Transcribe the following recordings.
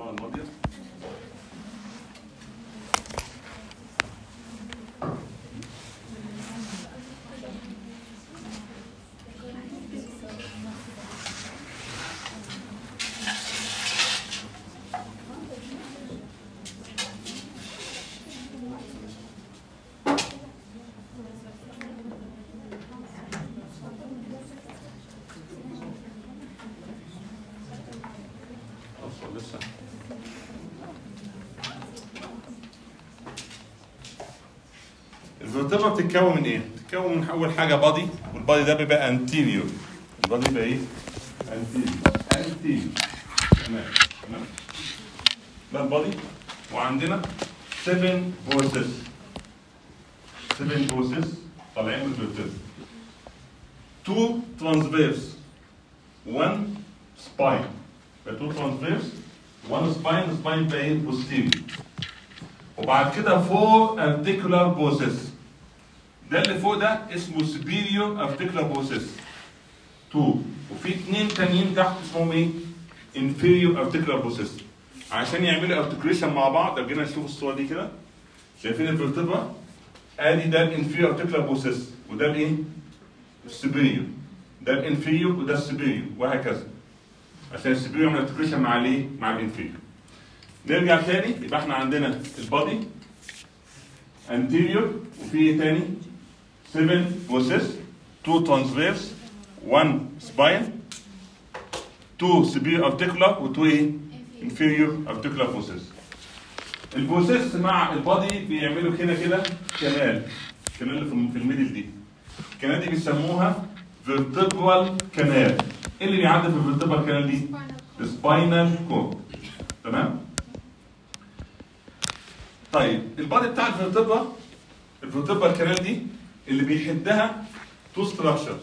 المره الماضيه أصل لسه الفرتبرا بتتكون من ايه؟ بتتكون من اول حاجه بادي والبادي ده بيبقى انتيريور البادي بيبقى ايه؟ انتيريور انتيريور تمام تمام ده البادي وعندنا 7 بروسيس 7 بروسيس طالعين من الفرتبرا 2 ترانسفيرس 1 سباين تو ترانسفيرس 1 سباين سباين باين بوستيريور وبعد كده فور ارتيكولار بروسيس ده اللي فوق ده اسمه سبيريور ارتيكولار بروسيس 2 وفي اثنين تانيين تحت اسمهم ايه؟ انفيريور ارتيكولار بروسيس عشان يعملوا ارتكوليشن مع بعض لو جينا نشوف الصوره دي كده شايفين الفرتبرا ادي ده الانفيريور ارتيكولار بروسيس وده الايه؟ السبيريور ده الانفيريور وده السبيريور وهكذا عشان السبيريور يعمل ارتكوليشن مع الايه؟ مع الانفيريور نرجع تاني يبقى احنا عندنا البادي anterior وفي ايه تاني 7 بروسيس 2 ترانسفيرس 1 سباين 2 superior articular و 2 ايه inferior articular process البروسيس مع البادي بيعملوا هنا كده كنال الكنال اللي في في الميدل دي الكنال دي بيسموها vertebral canal ايه اللي بيعدي في الفيرتبرال كانال دي؟ سباينال كورد تمام؟ طيب البادي بتاع الفيرتبرا الفيرتبرال كانال دي اللي بيحدها تو ستراكشرز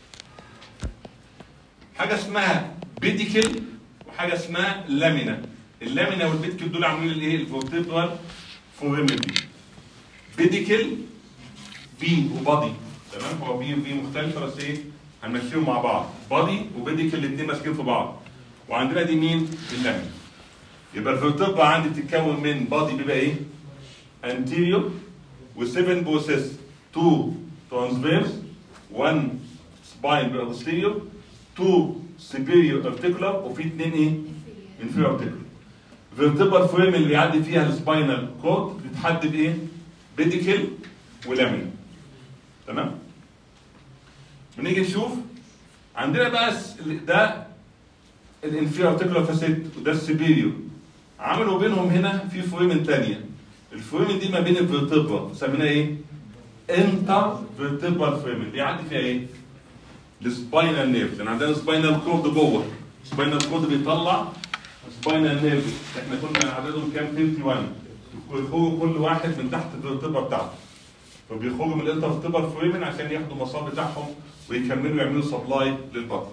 حاجه اسمها بيديكل وحاجه اسمها لامينا اللامينا والبيديكل دول عاملين الايه الفيرتبرال فورميتي بيديكل بي وبادي تمام هو بي وبي مختلفه بس ايه هنمشيهم مع بعض بادي وبيديكل الاثنين ماسكين في بعض وعندنا دي مين اللامينا يبقى الفيرتبرا عندي بتتكون من بادي بيبقى ايه anterior و7 بوسيس 2 transverse 1 spine بيبقى posterior 2 superior articular وفي اثنين ايه inferior articular vertebral frame اللي بيعدي فيها السباينال كورد بتحدد ايه بيديكل ولامين تمام بنيجي نشوف عندنا بقى س- ده الانفيريور ارتيكولار فاسيت وده السبيريور عملوا بينهم هنا في فويمن ثانيه الفويمن دي ما بين الفيرتبرا سميناها ايه؟ انتر فيرتبرال فويمن بيعدي فيها ايه؟ السباينال نيرف لان عندنا سباينال كورد جوه سباينال كورد بيطلع سباينال نيرف احنا كنا عددهم كام 51 بيخرجوا كل واحد من تحت الفيرتبرا بتاعته فبيخرجوا من الانتر فيرتبرال فويمن عشان ياخدوا المسار بتاعهم ويكملوا يعملوا سبلاي للبطن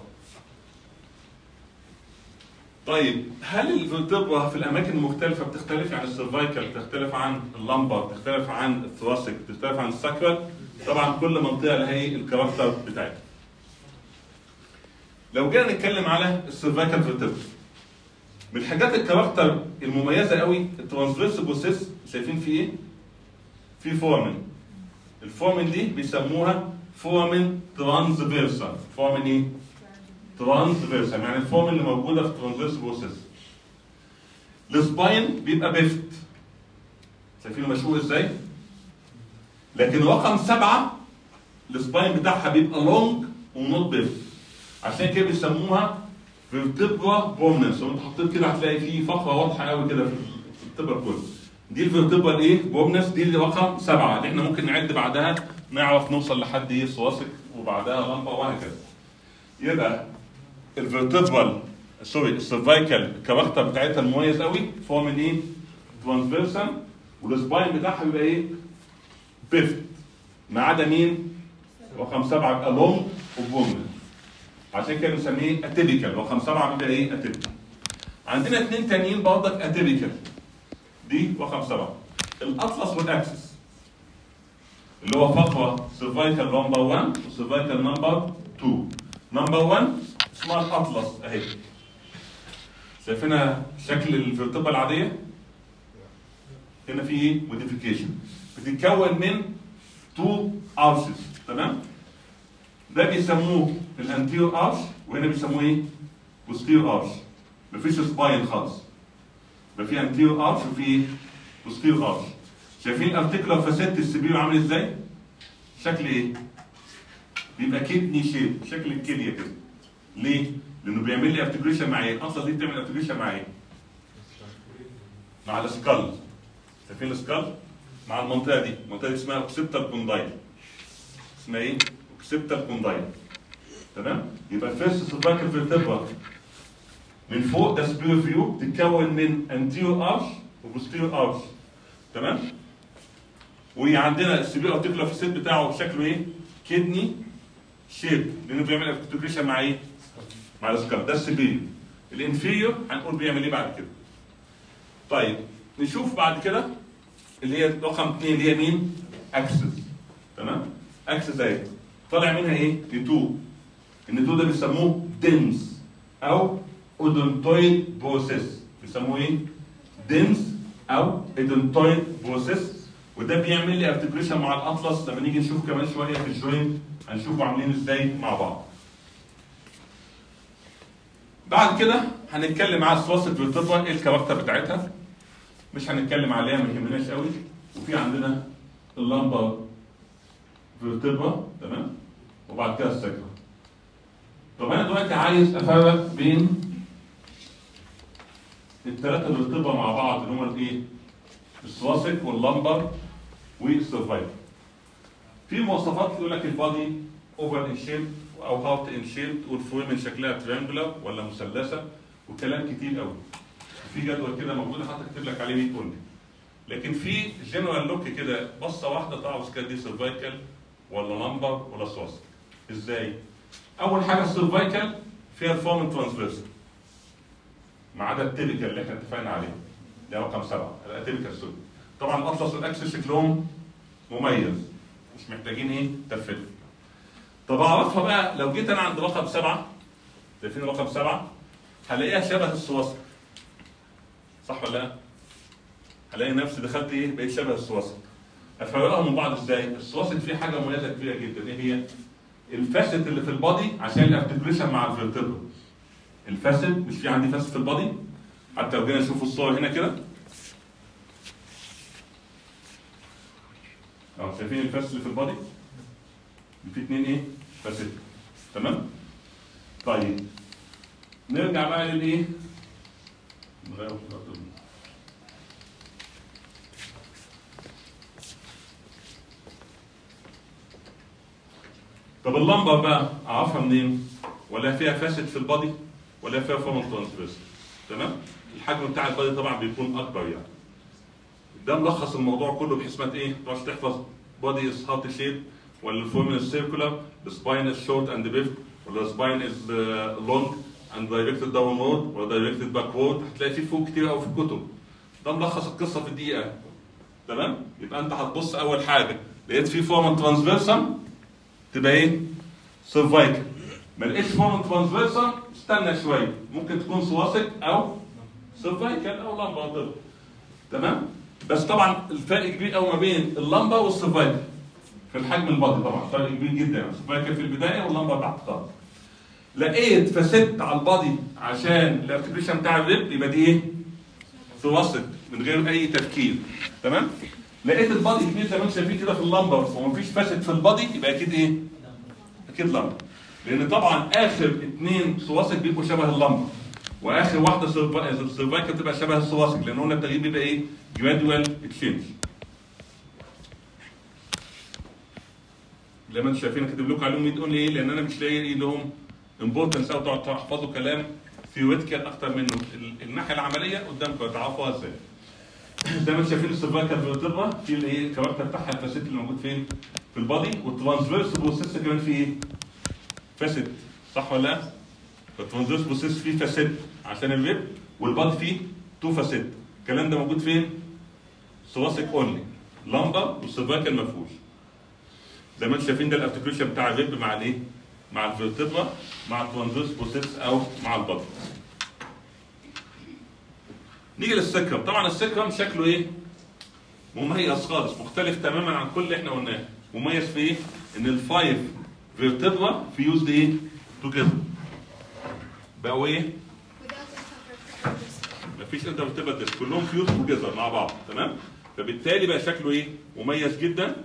طيب هل الفرتبرا في الاماكن المختلفه بتختلف عن السيرفايكال بتختلف عن اللمبر بتختلف عن الثراسك بتختلف عن الساكرال طبعا كل منطقه لها ايه الكاركتر بتاعتها لو جينا نتكلم على السيرفايكال فيرتبرا من الحاجات الكاركتر المميزه قوي الترانسفيرس بروسيس شايفين في ايه في فورمن الفورمن دي بيسموها فورمن ترانسفيرسال فورمن ايه ترانسفيرس يعني الفورم اللي موجوده في ترانسفيرس بروسيس السباين بيبقى بيفت شايفينه مشهور ازاي لكن رقم سبعه السباين بتاعها بيبقى لونج ونوت بيفت عشان كده بيسموها فيرتبرا بومنس لو انت حطيت كده هتلاقي فيه فقره واضحه قوي كده في الفيرتبرا كله دي الفيرتبرا ايه بومنس دي اللي رقم سبعه اللي احنا ممكن نعد بعدها نعرف نوصل لحد ايه سواسك وبعدها لمبه وهكذا يبقى الفيرتبرال سوري السيرفايكال الكاركتر بتاعتها المميز قوي فهو من ايه؟ ترانسفيرسال والسباين بتاعها بيبقى ايه؟ بيفت ما عدا مين؟ رقم سبعه بيبقى لونج وبومن عشان كده بنسميه اتيبيكال رقم سبعه بيبقى ايه؟ اتيبيكال عندنا اثنين تانيين برضك اتيبيكال دي رقم سبعه الاطلس والاكسس اللي هو فقره سيرفايكال نمبر 1 وسيرفايكال نمبر 2 نمبر 1 اسمها الاطلس اهي شايفينها شكل الفرتبه العاديه هنا في ايه موديفيكيشن بتتكون من تو ارشز تمام ده بيسموه الانتيور ارش وهنا بيسموه ايه بوستير ارش مفيش سباين خالص يبقى في انتيور ارش وفي بوستير ارش شايفين الارتيكولار فاسيت السبير عامل ازاي شكل ايه بيبقى كدني شيب شكل الكليه كده ليه لانه بيعمل لي ارتكوليشن مع ايه الاصل دي بتعمل ارتكوليشن مع ايه مع السكال شايفين السكال مع المنطقه دي المنطقه دي اسمها اوكسيبتال كوندايل اسمها ايه اوكسيبتال كوندايل تمام يبقى الفيرست سيرفايكال فيرتبرا من فوق ده سبير فيو بتتكون من انتيريور ارش وبوستيريور ارش تمام وعندنا السبير ارتيكولار فيسيت بتاعه شكله ايه كدني شيب لانه بيعمل ارتكوليشن مع ايه مع السكال ده السبير الانفيريور هنقول بيعمل ايه بعد كده طيب نشوف بعد كده اللي هي رقم اثنين اللي هي مين؟ اكسس تمام؟ اكسس اهي طالع منها ايه؟ نتو النتو ده بيسموه دنس او اودونتويد بروسيس بيسموه ايه؟ دنس او اودونتويد بروسيس وده بيعمل لي ارتكوليشن مع الاطلس لما نيجي نشوف كمان شويه في الجوينت هنشوفه عاملين ازاي مع بعض. بعد كده هنتكلم على السواسة فيرتبرا ايه الكاركتر بتاعتها مش هنتكلم عليها ما يهمناش قوي وفي عندنا اللمبر فيرتبرا تمام وبعد كده السكرة طب انا دلوقتي عايز افرق بين الثلاثه فيرتبرا مع بعض اللي هم الايه السواسك واللمبر والسرفايفر في مواصفات يقول لك البادي اوفر ان شيب او هارت ان شيب والفورمن شكلها تريانجولار ولا مثلثه وكلام كتير قوي في جدول كده موجود حاطط اكتب لك عليه 100 قول لكن في جنرال لوك كده بصه واحده تعرف كده دي سيرفايكال ولا لمبر ولا سواسك ازاي؟ اول حاجه السيرفايكال فيها الفورمن ترانسفيرسال ما عدا التيبيكال اللي احنا اتفقنا عليه ده رقم سبعه الاتيبيكال سوري طبعا الاطلس والاكسس شكلهم مميز مش محتاجين ايه تفلت طب اعرفها بقى لو جيت انا عند رقم سبعه شايفين رقم سبعه هلاقيها شبه السواسك صح ولا لا؟ هلاقي نفسي دخلت ايه بقيت شبه السواسك افرقها من بعض ازاي؟ السواسك فيه حاجه مميزه كبيره جدا ايه هي؟ الفاسد اللي في البادي عشان الارتكوليشن مع الفيرتبرا الفاسد مش في عندي فاسد في البادي حتى لو جينا نشوف الصور هنا كده اه شايفين الفاسد اللي في البادي؟ في اتنين ايه؟ فاسد تمام؟ طيب نرجع بقى للايه؟ نغير الخطوط دي. طب اللمبه بقى اعرفها منين؟ ولا فيها فاسد في البادي ولا فيها فورمال ترانسفيرس تمام؟ الحجم بتاع البادي طبعا بيكون اكبر يعني. ده ملخص الموضوع كله بحيث ما ايه؟ ما تقعدش تحفظ بادي از هارت شيب ولا الفورمن از سيركولار السباين از شورت اند بيفت ولا السباين از لونج اند دايركتد داونورد ولا دايركتد باكورد هتلاقي فيه فوق كتير قوي في الكتب ده ملخص القصه في دقيقه تمام يبقى انت هتبص اول حاجه لقيت فيه فورمن ترانسفيرسم تبقى ايه سيرفايكال ما لقيتش فورمن ترانسفيرسم استنى شويه ممكن تكون سواسك او سيرفايكال او لمبر تمام بس طبعا الفرق كبير قوي ما بين اللمبه والسيرفايكال في الحجم الباطن طبعا فرق كبير جدا يعني السيرفايكال في البدايه واللمبه تحت خالص لقيت فست على البادي عشان الارتكليشن بتاع الريب يبقى دي ايه؟ توسط من غير اي تفكير تمام؟ لقيت البادي كبير زي ما انتم شايفين كده في اللمبر ومفيش فاسد في البادي يبقى اكيد ايه؟ اكيد لمبر لان طبعا اخر اثنين سواسك بيبقوا شبه اللمبر واخر واحده سيرفايكال بتبقى شبه السواسك لان قلنا التغيير بيبقى ايه؟ جرادوال تشينج زي ما انتم شايفين كاتب لكم عليهم 100 ليه؟ لان انا مش لاقي لهم امبورتنس او تقعد تحفظوا كلام ثيوريتيكال اكتر منه ال- الناحيه العمليه قدامكم تعرفوها ازاي زي ما انتم شايفين السيرفايكال فيرتبرا في اللي هي الكاركتر بتاعها الفاسيت اللي موجود فين؟ في البادي والترانسفيرس بروسيس كمان فيه ايه؟ فاسيت صح ولا لا؟ الترانسفيرس بروسيس فيه فاسيت عشان الريب والبادي فيه تو فاسيت الكلام ده موجود فين؟ ثوراسيك اونلي لمبر والسيرفايكال ما فيهوش زي ما انتم شايفين ده الارتكوليشن بتاع الريب مع الايه؟ مع الفيرتبرا مع الترانزيس بروسيس او مع البطن نيجي للسكرم طبعا السكرم شكله ايه مميز خالص مختلف تماما عن كل اللي احنا قلناه مميز في ايه ان الفايف فيرتبرا فيوزد ايه توجذر بقوا ايه without interpretation. مفيش انترفيرتبرا ديسك كلهم فيوز توجذر مع بعض تمام فبالتالي بقى شكله ايه مميز جدا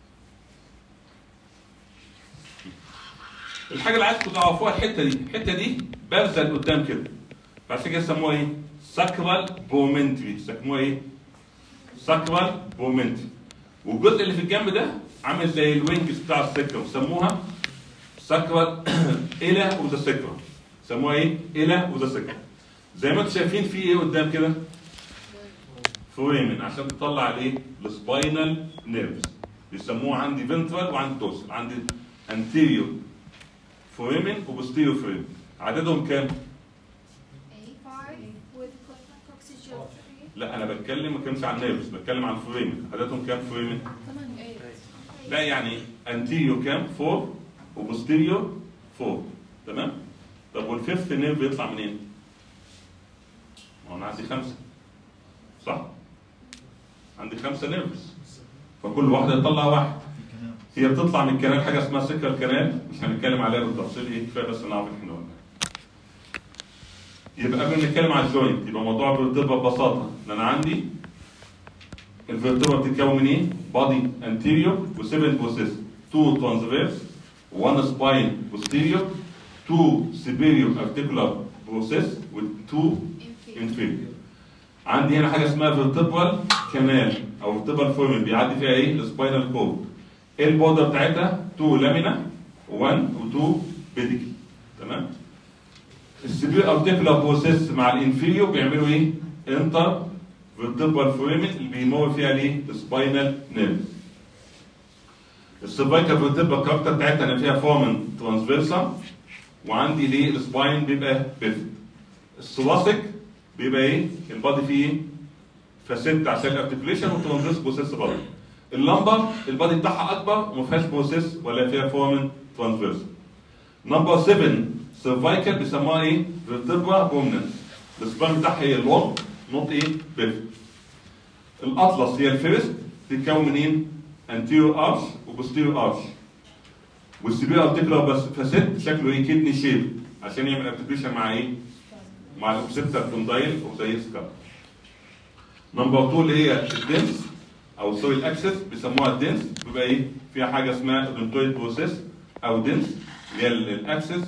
الحاجه اللي عايزكم تعرفوها الحته دي الحته دي بارزه لقدام كده فعشان كده سموها ايه ساكرال بومنتري سموها ايه ساكرال بومنتري والجزء اللي في الجنب ده عامل زي الوينجز بتاع السكر سموها ساكرال الى وذا سكر سموها ايه الى وذا سكر زي ما انتم شايفين في ايه قدام كده فوريمن عشان تطلع الايه السباينال نيرفز بيسموه عندي فنترال وعندي دوسل عندي انتيريور فوريمن وبوستيريور فوريمن عددهم كام؟ A five with coccygeal three. لا انا بتكلم ما بتكلمش عن نيرفز بتكلم عن فوريمن عددهم كام فوريمن؟ لا يعني انتيريور كام؟ 4 وبوستيريور 4 تمام؟ طب والفيفث نيرف بيطلع منين؟ ما هو انا عندي خمسه صح؟ عندي خمسه نيرفز فكل واحده يطلع واحد هي بتطلع من كنال حاجه اسمها سكر كنال مش هنتكلم عليها بالتفصيل ايه كفايه بس نعرف احنا قلنا يبقى قبل ما نتكلم على الجوينت يبقى موضوع الفيرتبرا ببساطه ان انا عندي الفيرتبرا بتتكون من ايه؟ بادي انتيريور و7 بوسيس 2 ترانسفيرس 1 سباين posterior 2 superior articular process و2 inferior عندي هنا حاجه اسمها فيرتبرال كانال او فيرتبرال فورمن بيعدي فيها ايه؟ السباينال كورد ايه البودره بتاعتها؟ 2 لامينا 1 و2 بيديكل تمام؟ السبير ارتيكولار بروسيس مع الانفيريور بيعملوا ايه؟ انتر فيرتبرال فورمن اللي بيمر فيها ليه؟ السباينال نيرف السيرفايكال فيرتبرال كاركتر بتاعتها انا فيها فورمن ترانسفيرسا وعندي ليه السباين بيبقى بيفت الثوراسيك بيبقى ايه؟ البادي فيه ايه؟ فاسيت عشان الارتكوليشن وترانزيس بروسيس برضه. اللمبر البادي بتاعها اكبر وما فيهاش بروسيس ولا فيها فورمن ترانسفيرس. نمبر 7 سيرفايكال بيسموها ايه؟ فيرتبرا بومننس. السبان بتاعها هي اللونج نوت ايه؟ بيفت. الاطلس هي الفيرست تتكون من ايه؟ انتيريور ارش وبوستيريور ارش. والسبير ارتكولار بس فاسيت شكله ايه؟ كدني شيب عشان يعمل ارتكوليشن مع ايه؟ مع الاوبسيبتال كوندايل وزي سكاب. نمبر 2 اللي هي الدنس او سوري الاكسس بيسموها الدنس بيبقى ايه؟ فيها حاجه اسمها اودنتويد بروسيس او دنس اللي هي الاكسس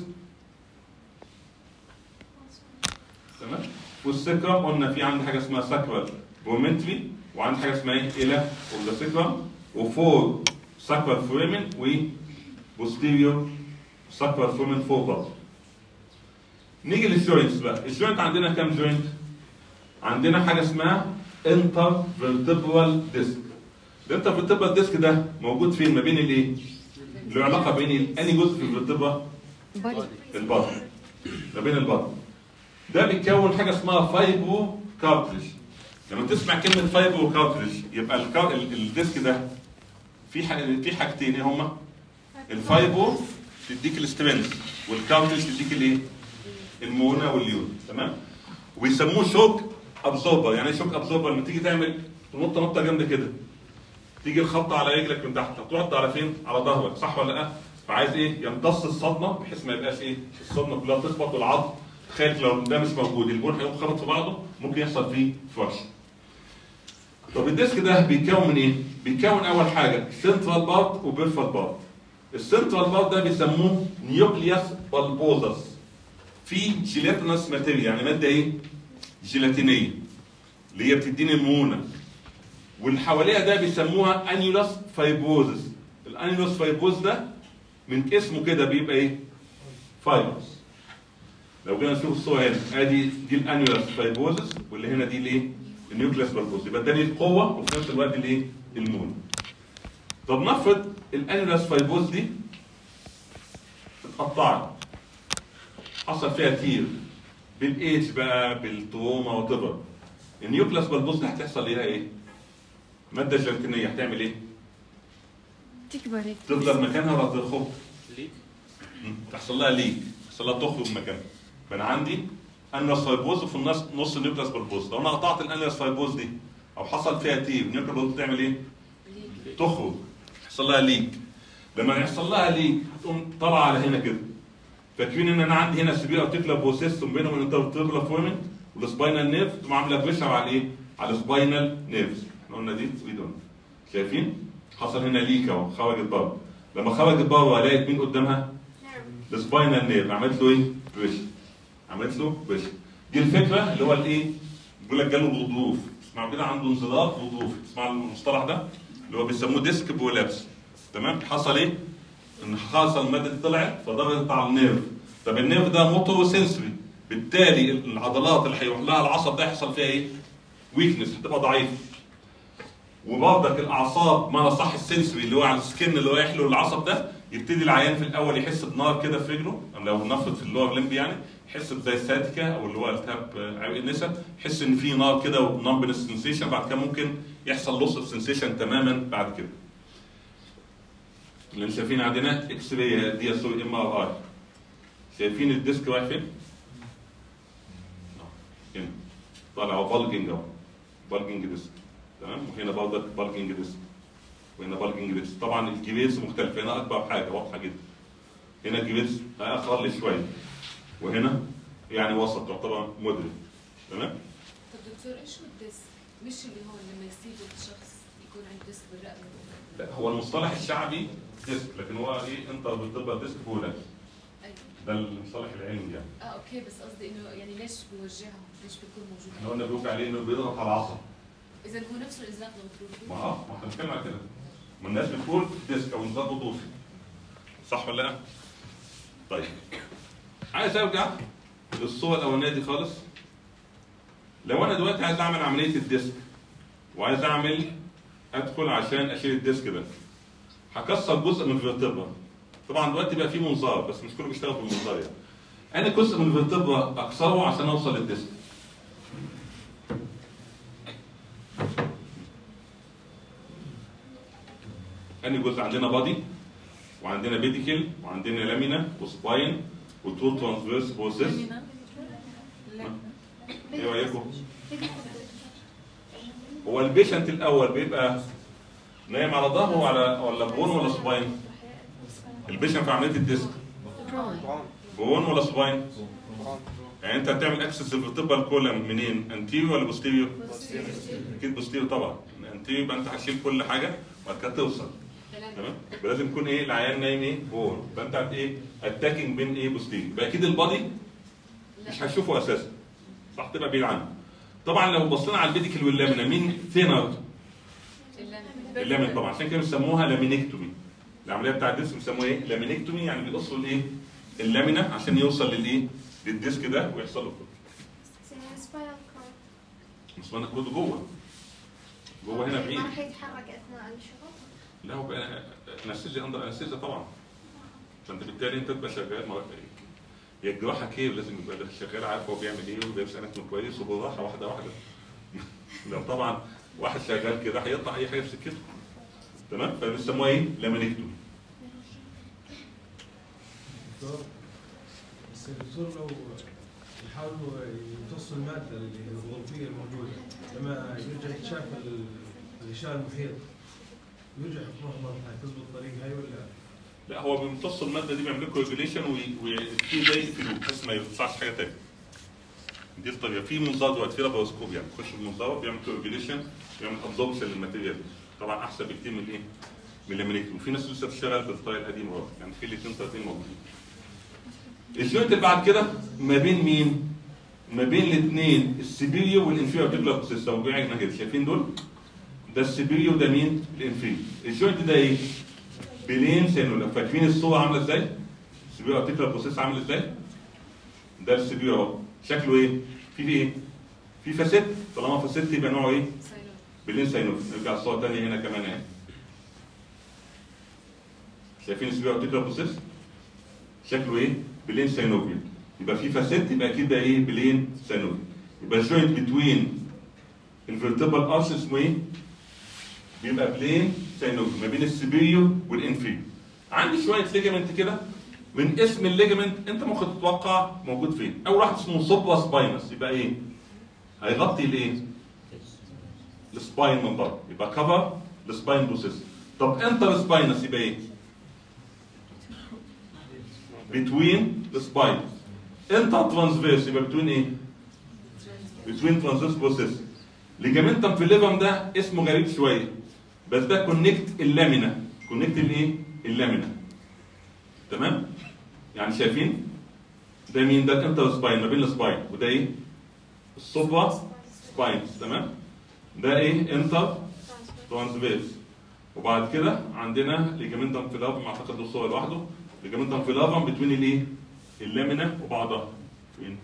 تمام؟ والسكرم قلنا في عندي حاجه اسمها ساكرال برومنتري وعندي حاجه اسمها ايه؟ الى اوف ذا سكرم وفور ساكرال فورمن و بوستيريور ساكرال فورمن فوق بعض. نيجي للجوينتس بقى الجوينت عندنا كام جوينت عندنا حاجه اسمها انتر فيرتبرال ديسك الانتر فيرتبرال ديسك ده موجود فين ما بين الايه له علاقه بين ال- انهي جزء في الفيرتبرا البطن ما بين البطن ده بيتكون حاجه اسمها فايبرو كارتريج لما تسمع كلمه فايبرو كارتريج يبقى الكار... ال- الديسك ده في ح... في حاجتين ايه هما الفايبرو تديك الاسترنس والكارتريج تديك الايه المونه والليون تمام ويسموه شوك ابزوربر يعني ايه شوك ابزوربر لما تيجي تعمل تنط نطه جامده كده تيجي الخبطه على رجلك من تحت تحط على فين على ظهرك صح ولا لا فعايز ايه يمتص الصدمه بحيث ما يبقاش ايه الصدمه كلها تخبط والعظم تخيل لو ده مش موجود البون هيقوم خبط في بعضه ممكن يحصل فيه فرش طب الديسك ده بيتكون من ايه بيتكون اول حاجه سنترال بارت وبيرفال بارت السنترال بارت ده بيسموه نيوكليوس بالبوزس في جيلاتينس ماتيريال يعني ماده ايه؟ جيلاتينيه اللي هي بتديني المونه واللي حواليها ده بيسموها انيولاس فايبروزس الانيولاس فايبروز ده من اسمه كده بيبقى ايه؟ فايبرز لو جينا نشوف الصوره هنا ادي دي الانيولاس فايبروزس واللي هنا دي الايه؟ النيوكليوس فايبروز يبقى اداني القوه وفي نفس الوقت الايه؟ المونه طب نفرض الانيولاس فايبروز دي اتقطعت حصل فيها تير بالايدج بقى بالتروما وات النيوكلاس بالبوز دي هتحصل ليها ايه؟ ماده جيلاتينيه هتعمل ايه؟ تكبر هيك تفضل مكانها ولا تخرج؟ ليك مم. تحصل لها ليك تحصل لها تخرج من مكانها فانا عندي انلس فايبوز وفي النص نص نيوكلاس بالبوز لو انا قطعت الانلس فايبوز دي او حصل فيها تي النيوكلاس بالبوز تعمل ايه؟ تخرج يحصل لها ليك لما يحصل لها ليك تقوم طالعه على هنا كده فاكرين ان انا عندي هنا سبيل ارتيكولار بروسيس بينهم الانترفيربولار فورمنت والسباينال نيرف تقوم عامله بريشر على ايه؟ على السباينال نيرفز احنا قلنا دي ودي قلنا شايفين؟ حصل هنا ليك اهو خرجت بره لما خرجت بره لقيت مين قدامها؟ نعم السباينال نيرف عملت له ايه؟ بريشر عملت له بريشر دي الفكره اللي هو الايه؟ بيقول لك جاله غضروف اسمعوا كده عنده انزلاق غضروفي اسمعوا المصطلح ده اللي هو بيسموه ديسك بولابس تمام حصل ايه؟ ان حصل الماده دي طلعت فضغطت على النيرف طب النيرف ده موتور سنسوري بالتالي العضلات اللي هيروح لها العصب ده يحصل فيها ايه؟ ويكنس هتبقى ضعيفه وبرضك الاعصاب ما صح السنسوري اللي هو على السكن اللي رايح له العصب ده يبتدي العيان في الاول يحس بنار كده في رجله لو نفرض في اللور لمب يعني يحس بزي الساتيكا او اللي هو التهاب عرق النسا يحس ان في نار كده ونمبنس سنسيشن بعد كده ممكن يحصل لوس اوف سنسيشن تماما بعد كده. اللي شايفين عندنا اكس راي دي اس ام ار اي شايفين الديسك رايح فين؟ هنا طالع هو بالجنج اهو بالجنج ديسك تمام وهنا برضك بالجنج ديسك وهنا بالجنج ديسك طبعا الجريدز مختلفه هنا اكبر حاجه واضحه جدا هنا الجريدز اقل شويه وهنا يعني وسط تعتبر مودريت تمام طب دكتور ايش هو الديسك؟ مش اللي هو لما يصيب الشخص يكون عنده ديسك بالرقبه لا هو المصطلح الشعبي ديسك لكن هو ايه انت بتبقى ديسك بولاس ايوه ده المصطلح العلمي يعني اه اوكي بس قصدي انه يعني ليش بيوجعهم؟ ليش بيكون احنا موجود؟ قلنا بيوقع عليه انه بيضغط على العصب اذا هو نفسه الازلاق ما الغضروفي اه ما احنا بنتكلم على كده ما الناس بتقول ديسك او انزلاق غضروفي صح ولا لا؟ طيب عايز ارجع للصوره الاولانيه دي خالص لو انا دلوقتي عايز اعمل عمليه الديسك وعايز اعمل ادخل عشان اشيل الديسك ده هكسر جزء من الفيرتبرا طبعا دلوقتي بقى في منظار بس مش كله بيشتغل بالمنظار يعني انا جزء من الفيرتبرا اكسره عشان اوصل للديسك انهي جزء عندنا بادي وعندنا بيديكل وعندنا لامينا وسباين وتو ترانسفيرس بروسيس ايه رايكم؟ هو البيشنت الاول بيبقى نايم على ظهره ولا ولا بون ولا سباين؟ البيشنت في عمليه الديسك بون ولا سباين؟ يعني انت هتعمل اكسس الفيرتبرال كولم منين؟ انتيريو ولا بوستيريو؟ اكيد بوستيريو طبعا انتيريو يبقى انت هتشيل كل حاجه وبعد كده توصل تمام ولازم يكون ايه العيان نايم ايه بون يبقى انت هت ايه اتاكينج بين ايه بوستيريو يبقى اكيد البادي مش هتشوفه اساسا صح تبقى بعيد عنه طبعا لو بصينا على البيديكل واللامينا مين ثينر اللامين طبعا عشان كده بيسموها لامينكتومي العمليه بتاع الديسك بيسموها ايه لامينكتومي يعني بيقصوا الايه اللامينا عشان يوصل للايه للديسك ده ويحصل له كده سباينال كورد بس ما ناخده جوه جوه هنا بعيد ما راح يتحرك اثناء الشغل لا هو بقى انستيزيا اندر انستيزيا طبعا فانت بالتالي انت تبقى شغال ما هي الجراحه كيف لازم يبقى ده شغال عارف هو بيعمل ايه وبيلبس اناتومي كويس وبالراحه واحده واحده لو طبعا واحد شغال كده هيقطع اي حاجه في سكته تمام فبيسموها ايه؟ لامينكتومي دكتور بس الدكتور لو يحاولوا يمتصوا الماده اللي هي الغضروفيه الموجوده لما يرجع يتشاف ال- الغشاء المحيط يرجع يحطوها مره ثانيه تزبط الطريقه هاي ولا لا هو بيمتص الماده دي بيعمل لكم ريجوليشن وفي زي يقفلوه بحيث ما يطلعش حاجه تاني دي الطريقه في منظار دلوقتي في لابروسكوب يعني تخش المنظار بيعمل ريجوليشن بيعمل ابزوربشن للماتيريال طبعا احسن بكتير من ايه؟ من اللامينيكتوم وفي ناس لسه بتشتغل بالطريقه القديمه برضه يعني في الاثنين طريقتين موجودين الجوينت اللي بعد كده ما بين مين؟ ما بين الاثنين السيبيريو والانفيريور ارتيكولار سيستم وقعنا كده شايفين دول؟ ده السيبيريو ده مين؟ الانفيريور الجوينت ده ايه؟ بلين سينولا فاكرين الصوره عامله ازاي؟ السيبيريو ارتيكولار بروسيس عامل ازاي؟ ده السيبيريو اهو شكله ايه؟ في فيه ايه؟ في فاسيت طالما فاسيت يبقى نوعه ايه؟ بلين ساينوف نرجع الصوره الثانيه هنا كمان اهي شايفين السبيرو ارتيكولار بروسيس شكله ايه بلين ساينوفيال يبقى في فاسيت يبقى اكيد ده ايه بلين ساينوفيال يبقى الجوينت بتوين الفيرتبرال ارش اسمه ايه بيبقى بلين ساينوفيال ما بين السبيريو والانفيريو عندي شويه ليجامنت كده من اسم الليجمنت انت ممكن تتوقع موجود فين اول واحد اسمه سوبا سباينس يبقى ايه هيغطي الايه السباين من بره يبقى كفر السباين بروسيس طب انتر سباينس يبقى ايه between the spine انتر ترانسفيرس يبقى between ايه between transverse process ليجامنتم في الليفم ده اسمه غريب شويه بس ده كونكت اللامينا كونكت الايه اللامينا تمام يعني شايفين ده مين ده الانتر سباين ما بين السباين وده ايه السوبرا سباين تمام ده ايه انتر ترانسفيرس وبعد كده عندنا ليجامنتم فيلافم اعتقد ده صور لوحده ليجامنتم فيلافم بتوين الايه اللامينا وبعضها فين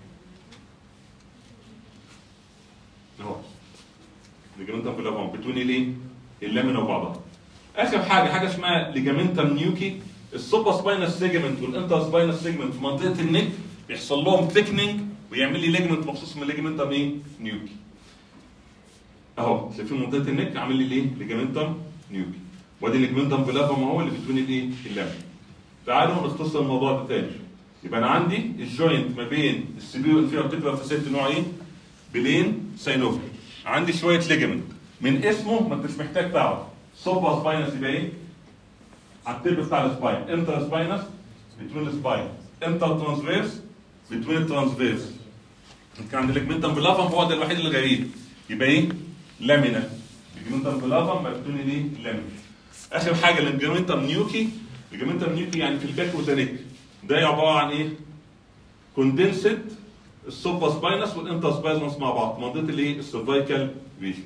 اهو ليجامنتم فيلافم بتوين الايه اللامينا وبعضها اخر حاجه حاجه اسمها ليجامنتم نيوكي السوبر سباينس ليجمنت والانتر سباينس ليجمنت في منطقه النك بيحصل لهم ثيكنينج ويعمل لي ليجمنت مخصوص من ليجمنتم ايه نيوكي اهو شايفين منطقه النك عامل لي ايه ليجامنتم نيوكي وادي ليجمنتم فيلافم اهو اللي بتوين الايه اللامينا تعالوا نختصر الموضوع ده تاني يبقى انا عندي الجوينت ما بين السبيو والانفيرور تكرا فاسيت نوع ايه بلين ساينوفي عندي شويه ليجمنت من اسمه ما انتش محتاج تعرف سوبر سباينس يبقى ايه على التيب بتاع السباين انتر سباينس بتوين السباين انتر ترانسفيرس بتوين الترانسفيرس كان عند ليجمنتم بلافم هو ده الوحيد الغريب يبقى ايه لامينا ليجمنتم بلافم بتوين الايه لامينا اخر حاجه ليجمنتم نيوكي ليجمنتم نيوكي يعني في الباك وزانيك ده عباره عن ايه كوندنسد السوبر سباينس والانتر سباينس مع بعض منطقه الايه السيرفايكال ريجن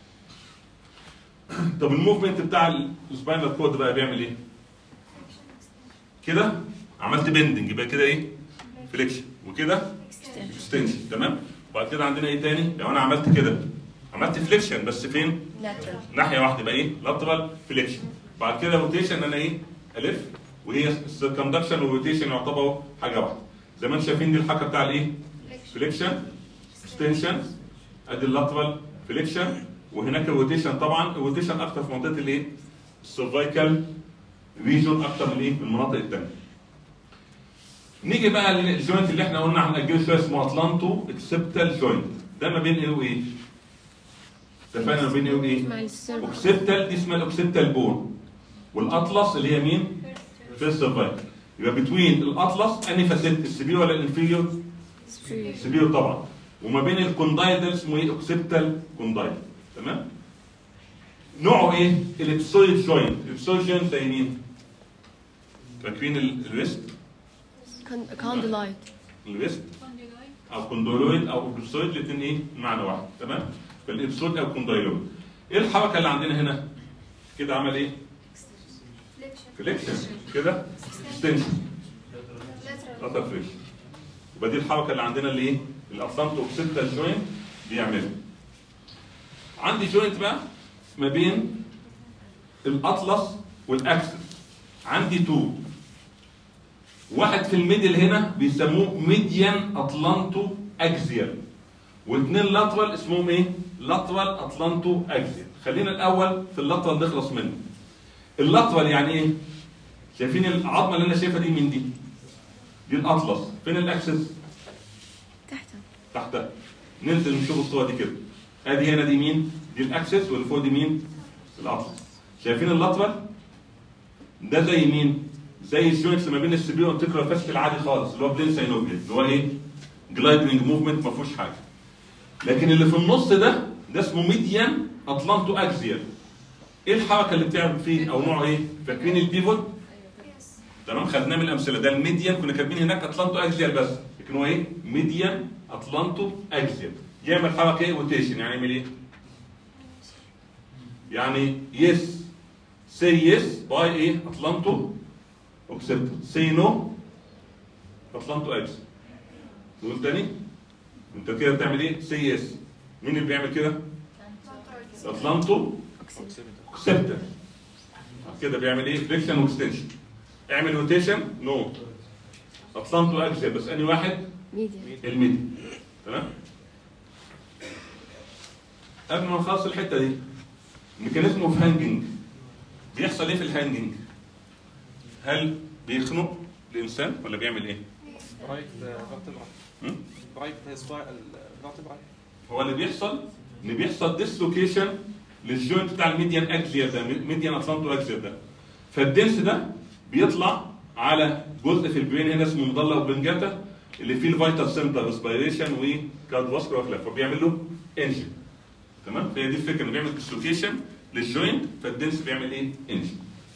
طب الموفمنت بتاع السباينال كورد بقى بيعمل ايه كده عملت بندنج يبقى كده ايه فليكشن وكده اكستنشن تمام وبعد كده عندنا ايه تاني لو انا عملت كده عملت فليكشن بس فين lateral ناحيه واحده يبقى ايه لاترال فليكشن بعد كده روتيشن انا ايه الف وهي السيركمدكشن والروتيشن يعتبروا حاجه واحده زي ما انتم شايفين دي الحركه بتاع الايه فليكشن اكستنشن ادي اللاترال فليكشن وهناك الروتيشن طبعا الروتيشن اكتر في منطقه الايه السيرفايكال ريجون اكتر من الايه من المناطق الثانيه نيجي بقى للجوينت اللي احنا قلنا هنأجله شويه اسمه اتلانتو اكسبتال جوينت ده ما بين ايه وايه؟ اتفقنا ما بين ايه وايه؟ مع السيرفر اوكسبتال دي اسمها الاوكسبتال بون والاطلس اللي هي مين؟ في السيرفايكل يبقى بتوين الاطلس انهي فاسيت السبير ولا الانفيريور؟ سبير طبعا وما بين الكوندايل ده اسمه ايه؟ اوكسبتال كوندايل تمام؟ نوعه ايه؟ الابسويد جوينت الابسويد جوينت زي مين؟ فاكرين ال- الريست؟ كوندلايت الريست او كوندولويد او ابسويد الاثنين ايه؟ معنى واحد تمام؟ فالابسويد او كوندايلويد ايه الحركه اللي عندنا هنا؟ كده عمل ايه؟ فليكشن كده اكستنشن لاتر فليكشن يبقى دي الحركه اللي عندنا اللي ايه؟ الاسامتو اوكسيتال جوينت بيعملها عندي جوينت بقى ما بين الاطلس والاكسس عندي تو واحد في الميدل هنا بيسموه ميديان اطلانتو اكزيال واثنين لاترال اسمهم ايه؟ لاترال اطلانتو اكزيال خلينا الاول في اللاترال نخلص منه اللاترال يعني ايه؟ شايفين العظمه اللي انا شايفها دي من دي؟ دي الاطلس فين الاكسس؟ تحتها تحتها ننزل نشوف الصوره دي كده ادي هنا دي مين؟ دي الاكسس واللي فوق دي مين؟ الاطلس شايفين اللاترال؟ ده زي مين؟ زي الجوينتس ما بين السبير والتكرا فاسك العادي خالص اللي هو بلين ساينوفيال اللي هو ايه؟ جلايدنج موفمنت ما فيهوش حاجه لكن اللي في النص ده ده اسمه ميديان اطلانتو اكزيال ايه الحركه اللي بتعمل فيه او نوعه ايه؟ فاكرين البيفوت؟ تمام خدناه من الامثله ده الميديان كنا كاتبين هناك اطلانتو اكزيال بس لكن هو ايه؟ ميديان اطلانتو اكزيال يعمل حركه ايه؟ روتيشن يعني يعمل ايه؟ يعني يس سي يس باي ايه؟ اطلانتو اوكسبتد سي نو اطلانتو اكزيال نقول تاني انت كده بتعمل ايه؟ سي يس مين اللي بيعمل كده؟ اطلانتو اوكسبتد كده بيعمل ايه؟ فليكشن واكستنشن اعمل روتيشن نو اطلانتو اكزيال بس انهي واحد؟ ميديا الميدي تمام قبل ما نخلص الحته دي ميكانيزم اوف هانجنج بيحصل ايه في الهانجنج هل بيخنق الانسان ولا بيعمل ايه؟ رايت فيرتبرا هم؟ رايت سباي الفيرتبرا هو اللي بيحصل ان بيحصل ديسلوكيشن للجوينت بتاع الميديان اكزيال ده ميديان اتلانتو اكزيال ده فالدنس ده بيطلع على جزء في البرين هنا اسمه مضله اوبلنجاتا اللي فيه الفيتال سنتر ريسبيريشن وكارديوفاسكولار وخلاف فبيعمل له انجن تمام فهي دي الفكره انه بيعمل ديسلوكيشن للجوينت فالدنس بيعمل ايه؟ انجن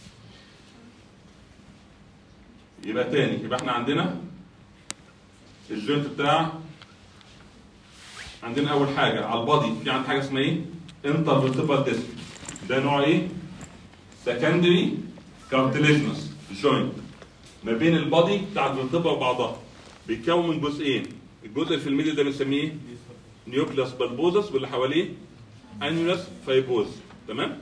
يبقى تاني يبقى احنا عندنا الجوينت بتاع عندنا اول حاجه على البادي في عندنا حاجه اسمها ايه؟ انتر فيرتبرال ديسك ده نوع ايه؟ سكندري كارتليجنس جوينت ما بين البادي بتاع الفيرتبرا وبعضها بيتكون من جزئين الجزء اللي في الميدل ده بنسميه نيوكليوس بالبوزس واللي حواليه انيولس فايبوز تمام؟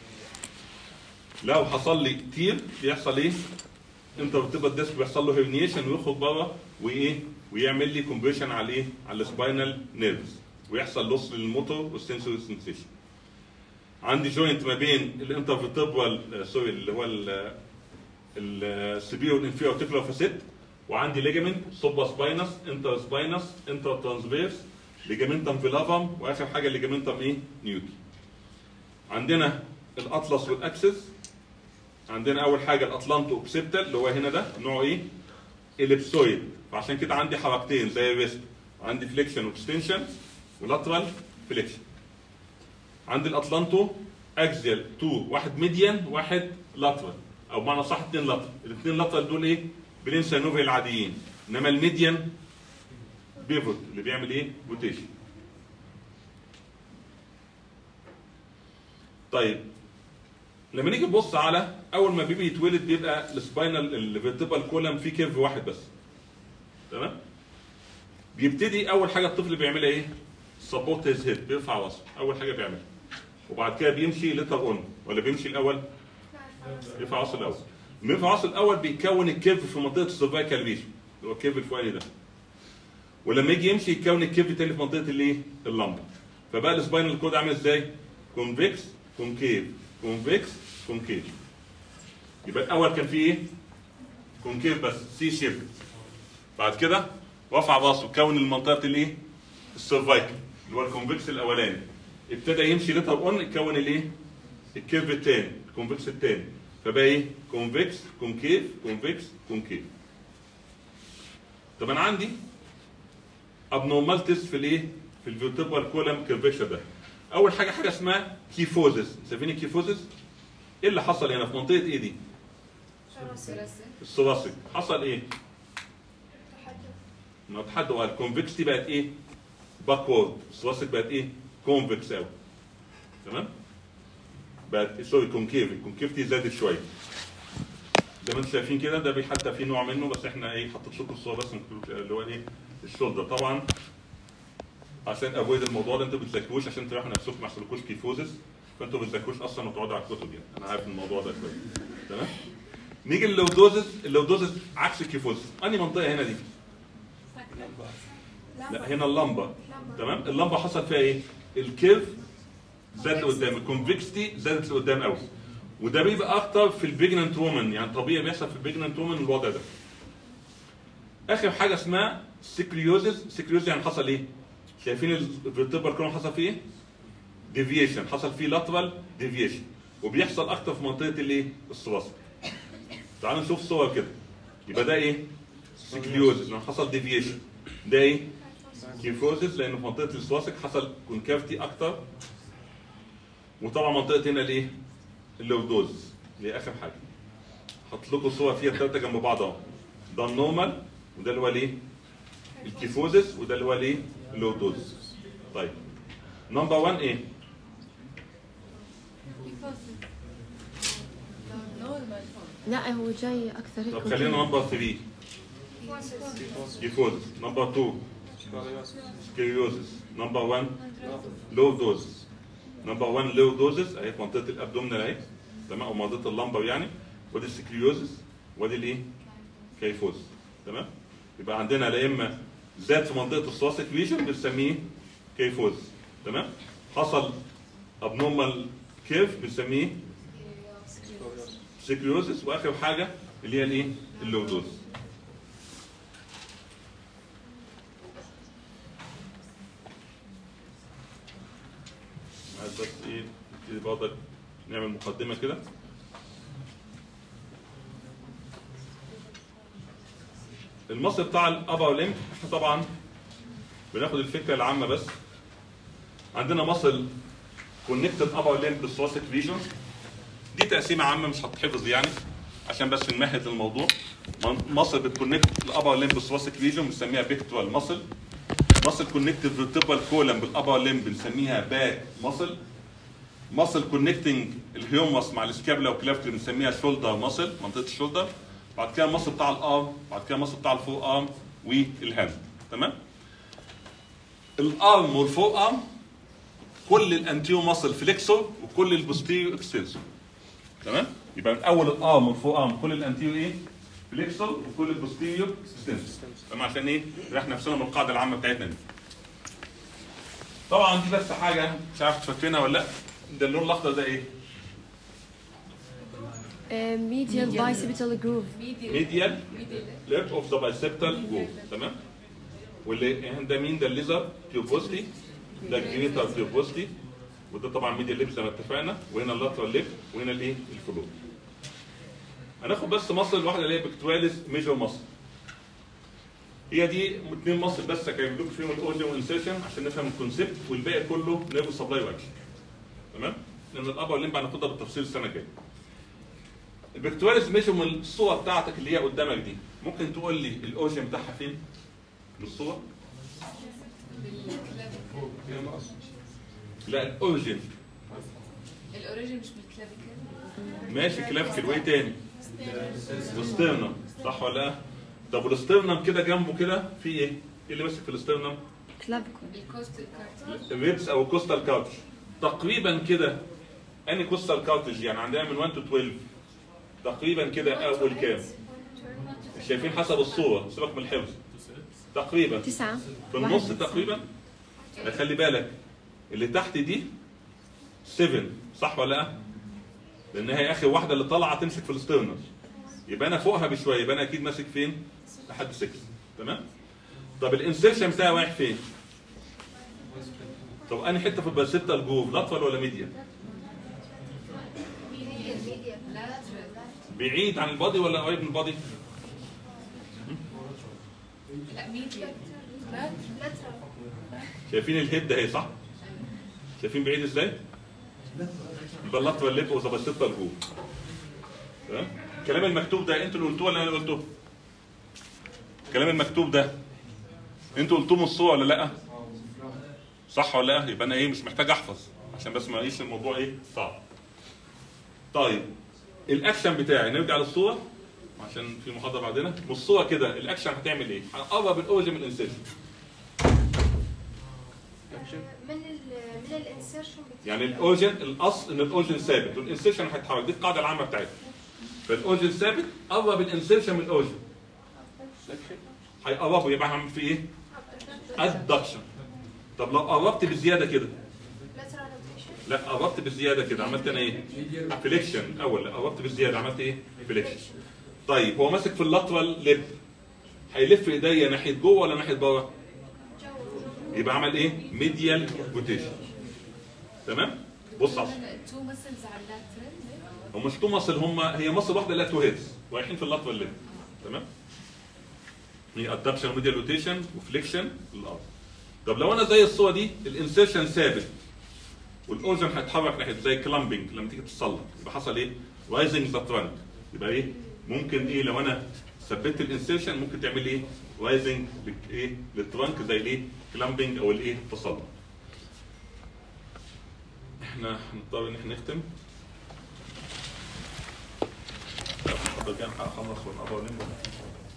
لو حصل لي كتير بيحصل ايه؟ انت بتبقى الديسك بيحصل له هيرنيشن ويخرج بره وايه ويعمل لي كومبريشن على ايه على السباينال نيرفز ويحصل لوس للموتور والسنسوري سنسيشن عندي جوينت ما بين الانترفيرتبرال سوري اللي هو السبيرو والانفيرو ارتيكولار فاسيت وعندي ليجامنت سوبا سباينس انتر سباينس انتر ترانسفيرس ليجامنتم فيلافم واخر حاجه ليجامنتم ايه نيوتي عندنا الاطلس والاكسس عندنا اول حاجه الاطلانتو اوكسيبتال اللي هو هنا ده نوعه ايه؟ اليبسويد فعشان كده عندي حركتين زي الريست عندي فليكشن واكستنشن ولاترال فليكشن عندي الاطلانتو اكزيال تو واحد ميديان واحد لاترال او بمعنى صح اثنين لاترال الاثنين لاترال دول ايه؟ بلين سينوفي العاديين انما الميديان بيفوت اللي بيعمل ايه؟ روتيشن طيب لما نيجي نبص على اول ما بيبي يتولد بيبقى السباينال الفيرتيبال كولم فيه كيرف واحد بس تمام بيبتدي اول حاجه الطفل بيعملها ايه سبورت هيز هيد بيرفع راسه اول حاجه بيعملها وبعد كده بيمشي لتر اون ولا بيمشي الاول يرفع راسه الاول لما يرفع راسه الاول بيكون الكيرف في منطقه السيرفايكال ريجن اللي هو الكيرف الفوقاني ده ولما يجي يمشي يكون الكيرف تاني في منطقه الايه اللمبر فبقى السباينال كود عامل ازاي كونفكس كونكيف كونفكس كونكيف يبقى الاول كان فيه ايه؟ كونكيف بس سي شيب بعد كده رفع راسه كون المنطقه الايه؟ السيرفايكل اللي هو الكونفكس الاولاني ابتدى يمشي لتر اون كون الايه؟ الكيرف الثاني الكونفكس الثاني فبقى ايه؟ كونفكس كونكيف كونفكس كونكيف طب انا عندي ابنورمالتيز في الايه؟ في الفيرتبرال كولم كيرفيشر ده اول حاجه حاجه اسمها كيفوزس شايفين الكيفوزس ايه اللي حصل هنا في منطقه ايه دي الثوراسيك حصل ايه ما اتحد الكونفكستي بقت ايه باكورد الثوراسيك بقت ايه كونفكس قوي تمام بقت سوري كونكيف الكونكيفتي زادت شويه زي ما انتم شايفين كده ده بي- حتى في نوع منه بس احنا ايه حطيت لكم الصوره بس مكتوب اللي هو ايه الشولدر طبعا عشان افويد الموضوع ده انتوا ما بتذاكروش عشان تريحوا نفسكم ما يحصلكوش كيفوزس فانتوا ما بتذاكروش اصلا وتقعدوا على الكتب يعني انا عارف الموضوع ده كويس تمام نيجي للودوزس اللودوزس عكس الكيفوزس انهي منطقه هنا دي؟ لا هنا اللمبه تمام اللمبه حصل فيها ايه؟ الكيرف زاد لقدام الكونفكستي زادت لقدام قوي وده بيبقى اكتر في البيجننت وومن يعني طبيعي بيحصل في البيجننت وومن الوضع ده اخر حاجه اسمها سيكريوزس سيكريوزس يعني حصل ايه؟ شايفين الفيرتبرال كولوم حصل فيه ايه؟ ديفيشن حصل فيه لاترال ديفيشن وبيحصل اكتر في منطقه الايه؟ الثراسك تعالوا نشوف صور كده يبقى ده ايه؟ سيكليوزس لان حصل ديفيشن ده ايه؟ كيفوزس لان في منطقه الثراسك حصل كونكافيتي اكتر وطبعا منطقه هنا الايه؟ اللودوز اللي هي اخر حاجه حط لكم صور فيها الثلاثه جنب بعض اهو ده النورمال وده اللي هو الايه؟ الكيفوزس وده اللي هو الايه؟ اللودوز طيب نمبر 1 ايه؟ لا هو جاي اكثر هيك طب خلينا نمبر 3 كيفوزس نمبر 2 سكيريوزس نمبر 1 لو دوزز نمبر 1 لو دوزز اهي في منطقه الابدومينال اهي تمام او منطقه اللمبر يعني ودي السكريوزس ودي الايه؟ كيفوز تمام يبقى عندنا لا اما زاد في منطقه الثراسك ليجن بنسميه كيفوز تمام حصل ابنورمال كيرف بنسميه سكريوزس واخر حاجه اللي هي الايه؟ اللودوز بس ايه نبتدي برضك نعمل مقدمه كده المصل بتاع الابر ليمب احنا طبعا بناخد الفكره العامه بس عندنا مصل كونكتد ابر ليمب بالثوراسيك ريجون دي تقسيمه عامه مش هتتحفظ يعني عشان بس نمهد الموضوع مصل بتكونكت الابر ليمب بالثوراسيك ريجون بنسميها بيكتوال مصل مصل كونكتد فيرتبرال كولم بالابر ليمب بنسميها باك مصل مصل كونكتنج الهيومس مع السكابلا والكلافت بنسميها شولدر مصل منطقه الشولدر بعد كده المصل بتاع الارم بعد كده المصل بتاع الفور ارم والهاند تمام الارم والفور ارم كل الانتيو ماسل فليكسور وكل البوستيريو اكستنسور تمام يبقى من اول الارم والفور ارم كل الانتيو ايه فليكسور وكل البوستيريو اكستنسور تمام عشان ايه نريح نفسنا من القاعده العامه بتاعتنا دي طبعا دي بس حاجه مش عارف تفكرينها ولا لا ده اللون الاخضر ده ايه medial bicipital groove ميديال ليفت اوف ذا بايسبتال جو تمام واللي ده مين ده الليزر تيوبوستي ده الجريتر تيوبوستي وده طبعا ميديال ليب زي ما اتفقنا وهنا اللاترال ليب وهنا الايه الفلو هناخد بس مصل واحده اللي هي بكتواليس ميجور مصل هي دي اثنين مصل بس كان لكم فيهم الاورجن والانسيشن عشان نفهم الكونسيبت والباقي كله نيرف سبلاي واكشن تمام لان الابر ليمب هناخدها بالتفصيل السنه الجايه البكتواليس ميجر من الصوره بتاعتك اللي هي قدامك دي ممكن تقول لي الاورجن بتاعها فين؟ بالصوره؟ لا الاورجن الاوريجن مش بالكلافيكل ماشي كلافيكل وايه تاني؟ الاسترنم صح ولا لا؟ طب والاسترنم كده جنبه كده في ايه؟ ايه اللي ماسك في الاسترنم؟ clavicle الكوست الكارتج الريبس او الكوستال كاوتش تقريبا كده اني كوستال كاوتش يعني عندنا من 1 تو 12 تقريبا كده اول كام؟ شايفين حسب الصوره سيبك من الحفظ تقريبا تسعة في النص واحد. تقريبا لا خلي بالك اللي تحت دي 7 صح ولا لا؟ لان هي اخر واحده اللي طالعه تمسك في الاسترنال يبقى انا فوقها بشويه يبقى انا اكيد ماسك فين؟ لحد 6 تمام؟ طب الانسيرشن بتاعي رايح فين؟ طب انهي حته في الباسيتا جوف لاترال ولا ميديا؟ بعيد عن البادي ولا قريب من البادي؟ لا ميديا شايفين الهيد اهي صح؟ شايفين بعيد ازاي؟ يبقى اللاترال ليب وذا باسيتا جوف تمام؟ الكلام المكتوب ده انتوا اللي قلتوه ولا انا اللي قلته؟ الكلام المكتوب ده انتوا قلتوه من الصوره ولا لا؟ صح ولا لا؟ يبقى انا ايه مش محتاج احفظ عشان بس ما اقيس الموضوع ايه صعب. طيب الاكشن بتاعي نرجع للصوره عشان في محاضره بعدنا من الصوره كده الاكشن هتعمل ايه؟ هقرب الاورجن من الانسيشن من ال من الانسيرشن يعني الاورجن الاصل ان الاورجن ثابت والانسيشن هيتحرك دي القاعده العامه بتاعتنا فالاورجن ثابت قرب الانسيشن من الاورجن هيقربوا يبقى هعمل في ايه؟ ادكشن طب لو قربت بزياده كده lateral rotation لا قربت بالزياده كده عملت انا ايه؟ فليكشن الاول لا قربت بالزياده عملت ايه؟ فليكشن طيب هو ماسك في اللاترال ليب هيلف ايديا ناحيه جوه ولا ناحيه بره؟ يبقى عمل ايه؟ ميديال روتيشن تمام؟ بص على تو مسلز على اللاترال هم مش تو مصل هم هي مصل واحده لها تو هيدز رايحين في اللاترال ليب تمام؟ هي ادابشن وميديال روتيشن وفليكشن للارض طب لو انا زي الصوره دي الانسيرشن ثابت والاورجن هيتحرك ناحيه زي كلامبنج لما تيجي تصلح يبقى حصل ايه؟ رايزنج ذا ترانك يبقى ايه؟ ممكن ايه لو انا ثبت الانسيرشن ممكن تعمل ايه؟ رايزنج ايه؟ للترانك زي الايه؟ كلامبنج او الايه؟ تصلح. احنا هنضطر ان احنا نختم. طب كان هخلص والابر نمبر